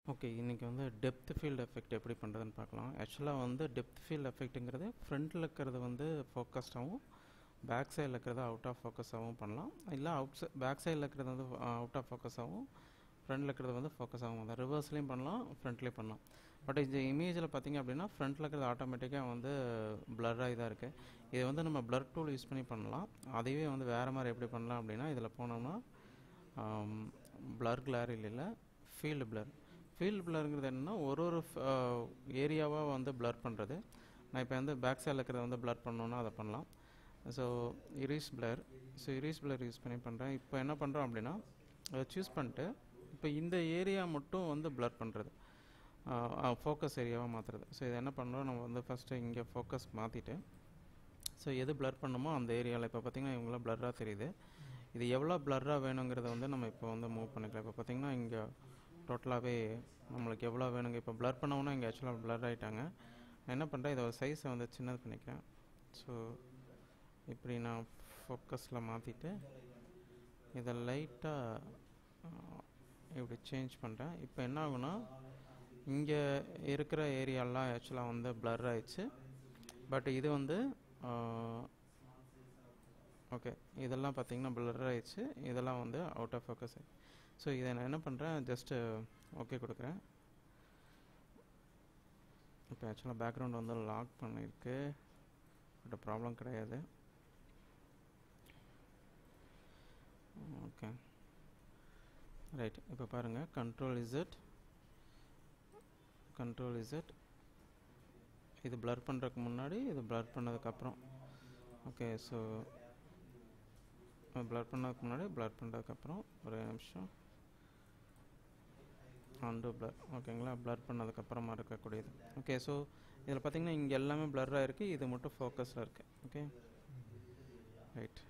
okay இன்றைக்கி வந்து depth field effect எப்படி பண்ணுறதுன்னு பார்க்கலாம் ஆக்சுவலாக வந்து டெப்த் ஃபீல்டு எஃபெக்ட்டுங்கிறது ஃப்ரண்ட்டில் இருக்கிறது வந்து ஃபோக்கஸ்டாகவும் பேக் சைடில் இருக்கிறது அவுட் ஆஃப் ஃபோக்கஸாகவும் பண்ணலாம் இல்லை அவுட் சை பேக் சைடில் இருக்கிறது வந்து அவுட் ஆஃப் ஃபோக்கஸாகவும் ஃப்ரண்ட்டில் இருக்கிறது வந்து ஃபோக்கஸாகவும் தான் ரிவர்ஸ்லேயும் பண்ணலாம் ஃப்ரண்ட்லேயும் பண்ணலாம் பட் இந்த இமேஜில் பார்த்தீங்க அப்படின்னா ஃப்ரண்ட்டில் இருக்கிறது ஆட்டோமேட்டிக்காக வந்து பிளர்ராகி தான் இருக்குது இதை வந்து நம்ம பிளர் டூல் யூஸ் பண்ணி பண்ணலாம் அதையே வந்து வேறு மாதிரி எப்படி பண்ணலாம் அப்படின்னா இதில் போனோம்னா பிளர் கிளார் இல்லை ஃபீல்டு பிளர் ஃபீல்டு பிளருங்கிறது என்னென்னா ஒரு ஒரு ஏரியாவாக வந்து பிளர் பண்ணுறது நான் இப்போ வந்து பேக் சைடில் இருக்கிறத வந்து பிளர் பண்ணணுன்னா அதை பண்ணலாம் so erase blur so erase blur use பண்ணி பண்ணுறேன் இப்போ என்ன பண்ணுறோம் அப்படின்னா அதை சூஸ் பண்ணிட்டு இப்போ இந்த ஏரியா மட்டும் வந்து பிளர் பண்ணுறது ஃபோக்கஸ் ஏரியாவாக மாற்றுறது ஸோ இது என்ன பண்ணுறோம் நம்ம வந்து ஃபஸ்ட்டு இங்கே ஃபோக்கஸ் மாற்றிட்டு ஸோ எது பிளர் பண்ணுமோ அந்த ஏரியாவில் இப்போ பார்த்திங்கன்னா இவங்களாம் பிளர்ராக தெரியுது இது எவ்வளோ பிளர்ராக வேணுங்கிறத வந்து நம்ம இப்போ வந்து மூவ் பண்ணிக்கலாம் இப்போ பார்த்திங்கன்னா இங்கே டோட்டலாகவே நம்மளுக்கு எவ்வளோ வேணுங்க இப்போ பிளர் பண்ணோம்னா இங்கே ஆக்சுவலாக பிளர் ஆகிட்டாங்க நான் என்ன பண்ணுறேன் இதோட சைஸை வந்து சின்னது பண்ணிக்கிறேன் ஸோ இப்படி நான் ஃபோக்கஸில் மாற்றிட்டு இதை லைட்டாக இப்படி சேஞ்ச் பண்ணுறேன் இப்போ என்ன ஆகுனா இங்கே இருக்கிற ஏரியாலாம் ஆக்சுவலாக வந்து பிளர் ஆயிடுச்சு பட் இது வந்து ஓகே இதெல்லாம் பார்த்தீங்கன்னா பிளர் ஆயிடுச்சு இதெல்லாம் வந்து அவுட் ஆஃப் ஃபோக்கஸ் ஸோ இதை நான் என்ன பண்ணுறேன் ஜஸ்ட்டு ஓகே கொடுக்குறேன் இப்போ ஆக்சுவலாக பேக்ரவுண்ட் வந்து லாக் பண்ணியிருக்கு பட் ப்ராப்ளம் கிடையாது ஓகே ரைட் இப்போ பாருங்கள் கண்ட்ரோல் இசட் கண்ட்ரோல் இசட் இது பிளர் பண்ணுறதுக்கு முன்னாடி இது பிளர் பண்ணதுக்கப்புறம் ஓகே ஸோ பிளர் பண்ணதுக்கு முன்னாடி பிளர் பண்ணுறதுக்கப்புறம் ஒரு நிமிஷம் அண்டு பிளர் ஓகேங்களா பிளர் பண்ணதுக்கப்புறமா இருக்கக்கூடியது ஓகே ஸோ இதில் பார்த்தீங்கன்னா இங்கே எல்லாமே பிளர்ராக இருக்குது இது மட்டும் ஃபோக்கஸில் இருக்குது ஓகே ரைட்